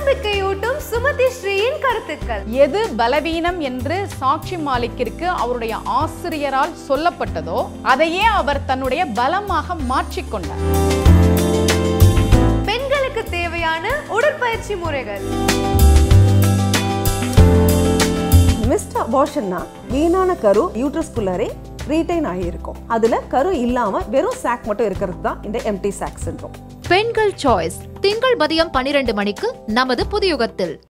நம்பிக்கையூட்டும் சுமதி ஸ்ரீயின் கருத்துக்கள் எது பலவீனம் என்று சாட்சி மாலிக்கிற்கு அவருடைய ஆசிரியரால் சொல்லப்பட்டதோ அதையே அவர் தன்னுடைய பலமாக மாற்றிக்கொண்டார் பெண்களுக்கு தேவையான உடற்பயிற்சி முறைகள் மிஸ்ட் அபார்ஷன்னா வீணான கரு யூட்ரஸ்குள்ளரே ரீடைன் ஆகியிருக்கும் அதுல கரு இல்லாம வெறும் சாக் மட்டும் இருக்கிறது தான் இந்த எம்டி சாக் சின்ரோம் பெண்கள் சாய்ஸ் திங்கள் மதியம் பனிரெண்டு மணிக்கு நமது புதியுகத்தில்